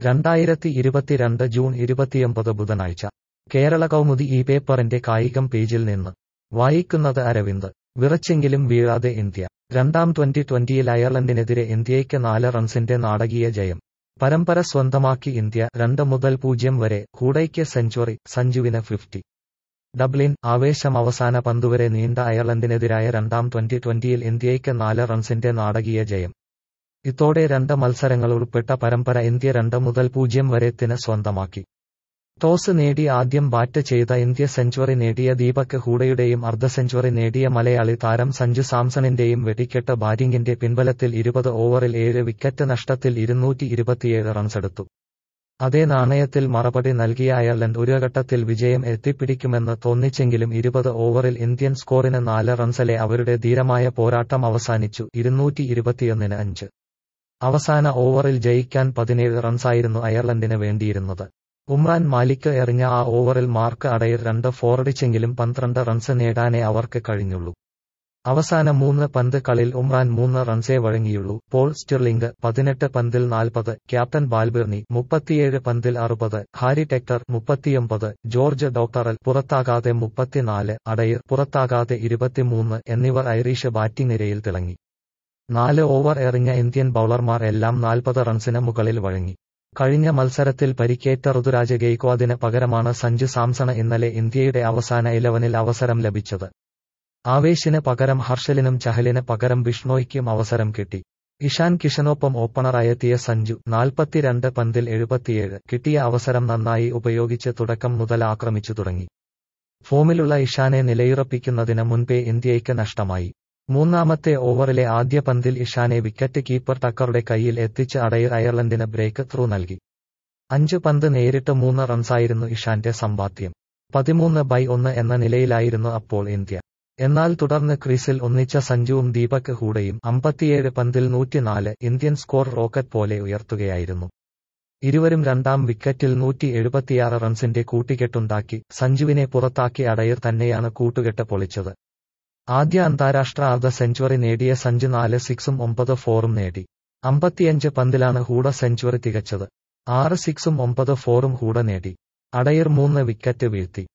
രണ്ടായിരത്തി ഇരുപത്തിരണ്ട് ജൂൺ ഇരുപത്തിയൊമ്പത് ബുധനാഴ്ച കേരള കൗമുദി ഈ പേപ്പറിന്റെ കായികം പേജിൽ നിന്ന് വായിക്കുന്നത് അരവിന്ദ് വിറച്ചെങ്കിലും വീഴാതെ ഇന്ത്യ രണ്ടാം ട്വന്റി ട്വന്റിയിൽ അയർലൻഡിനെതിരെ ഇന്ത്യയ്ക്ക് നാല് റൺസിന്റെ നാടകീയ ജയം പരമ്പര സ്വന്തമാക്കി ഇന്ത്യ രണ്ട് മുതൽ പൂജ്യം വരെ കൂടയ്ക്ക് സെഞ്ചുറി സഞ്ജുവിന് ഫിഫ്റ്റി ഡബ്ലിൻ ആവേശം അവസാന പന്തുവരെ നീണ്ട അയർലൻഡിനെതിരായ രണ്ടാം ട്വന്റി ട്വന്റിയിൽ ഇന്ത്യയ്ക്ക് നാല് റൺസിന്റെ നാടകീയ ജയം ഇതോടെ രണ്ട് മത്സരങ്ങൾ ഉൾപ്പെട്ട പരമ്പര ഇന്ത്യ രണ്ട് മുതൽ പൂജ്യം വരെത്തിന് സ്വന്തമാക്കി ടോസ് നേടി ആദ്യം ബാറ്റ് ചെയ്ത ഇന്ത്യ സെഞ്ചുറി നേടിയ ദീപക് ഹൂഡയുടെയും അർദ്ധ സെഞ്ചുറി നേടിയ മലയാളി താരം സഞ്ജു സാംസണിന്റെയും വെടിക്കെട്ട് ബാറ്റിംഗിന്റെ പിൻബലത്തിൽ ഇരുപത് ഓവറിൽ ഏഴ് വിക്കറ്റ് നഷ്ടത്തിൽ ഇരുന്നൂറ്റി ഇരുപത്തിയേഴ് റൺസെടുത്തു അതേ നാണയത്തിൽ മറുപടി നൽകിയ അയർലൻഡ് ഒരു ഘട്ടത്തിൽ വിജയം എത്തിപ്പിടിക്കുമെന്ന് തോന്നിച്ചെങ്കിലും ഇരുപത് ഓവറിൽ ഇന്ത്യൻ സ്കോറിന് നാല് റൺസിലെ അവരുടെ ധീരമായ പോരാട്ടം അവസാനിച്ചു ഇരുന്നൂറ്റി ഇരുപത്തിയൊന്നിന് അഞ്ച് അവസാന ഓവറിൽ ജയിക്കാൻ പതിനേഴ് റൺസായിരുന്നു അയർലൻഡിന് വേണ്ടിയിരുന്നത് ഉമ്രാൻ മാലിക് എറിഞ്ഞ ആ ഓവറിൽ മാർക്ക് അടയർ രണ്ട് ഫോറടിച്ചെങ്കിലും പന്ത്രണ്ട് റൺസ് നേടാനേ അവർക്ക് കഴിഞ്ഞുള്ളൂ അവസാന മൂന്ന് പന്ത് കളിൽ ഉമ്രാൻ മൂന്ന് റൺസേ വഴങ്ങിയുള്ളൂ പോൾ സ്റ്റിർലിംഗ് പതിനെട്ട് പന്തിൽ നാൽപ്പത് ക്യാപ്റ്റൻ ബാൽബിർണി മുപ്പത്തിയേഴ് പന്തിൽ അറുപത് ഹാരി ടെക്ടർ മുപ്പത്തിയൊമ്പത് ജോർജ് ഡോക്ടറൽ പുറത്താകാതെ മുപ്പത്തിനാല് അടയർ പുറത്താകാതെ ഇരുപത്തിമൂന്ന് എന്നിവർ ഐറിഷ് ബാറ്റിംഗ് നിരയിൽ തിളങ്ങി നാല് ഓവർ എറിഞ്ഞ ഇന്ത്യൻ ബൌളർമാർ എല്ലാം നാൽപ്പത് റൺസിന് മുകളിൽ വഴങ്ങി കഴിഞ്ഞ മത്സരത്തിൽ പരിക്കേറ്റ ഋതുരാജ് ഗെയ്ക്വാദിന് പകരമാണ് സഞ്ജു സാംസണ് ഇന്നലെ ഇന്ത്യയുടെ അവസാന ഇലവനിൽ അവസരം ലഭിച്ചത് ആവേശിന് പകരം ഹർഷലിനും ചഹലിന് പകരം ബിഷ്ണോയ്ക്കും അവസരം കിട്ടി ഇഷാൻ കിഷനൊപ്പം ഓപ്പണറായെത്തിയ സഞ്ജു നാൽപ്പത്തിരണ്ട് പന്തിൽ എഴുപത്തിയേഴ് കിട്ടിയ അവസരം നന്നായി ഉപയോഗിച്ച് തുടക്കം മുതൽ ആക്രമിച്ചു തുടങ്ങി ഫോമിലുള്ള ഇഷാനെ നിലയുറപ്പിക്കുന്നതിന് മുൻപേ ഇന്ത്യയ്ക്ക് നഷ്ടമായി മൂന്നാമത്തെ ഓവറിലെ ആദ്യ പന്തിൽ ഇഷാനെ വിക്കറ്റ് കീപ്പർ ടക്കറുടെ കയ്യിൽ എത്തിച്ച് അടയർ അയർലൻഡിന് ബ്രേക്ക് ത്രൂ നൽകി അഞ്ച് പന്ത് നേരിട്ട് മൂന്ന് റൺസായിരുന്നു ഇഷാന്റെ സമ്പാദ്യം പതിമൂന്ന് ബൈ ഒന്ന് എന്ന നിലയിലായിരുന്നു അപ്പോൾ ഇന്ത്യ എന്നാൽ തുടർന്ന് ക്രീസിൽ ഒന്നിച്ച സഞ്ജുവും ദീപക് ഹൂഡയും അമ്പത്തിയേഴ് പന്തിൽ നൂറ്റിനാല് ഇന്ത്യൻ സ്കോർ റോക്കറ്റ് പോലെ ഉയർത്തുകയായിരുന്നു ഇരുവരും രണ്ടാം വിക്കറ്റിൽ നൂറ്റി എഴുപത്തിയാറ് റൺസിന്റെ കൂട്ടുകെട്ടുണ്ടാക്കി സഞ്ജുവിനെ പുറത്താക്കി അടയർ തന്നെയാണ് കൂട്ടുകെട്ട് പൊളിച്ചത് ആദ്യ അന്താരാഷ്ട്ര അർദ്ധ സെഞ്ചുറി നേടിയ സഞ്ജു നാല് സിക്സും ഒമ്പത് ഫോറും നേടി അമ്പത്തിയഞ്ച് പന്തിലാണ് ഹൂഡ സെഞ്ചുറി തികച്ചത് ആറ് സിക്സും ഒമ്പത് ഫോറും ഹൂഡ നേടി അടയർ മൂന്ന് വിക്കറ്റ് വീഴ്ത്തി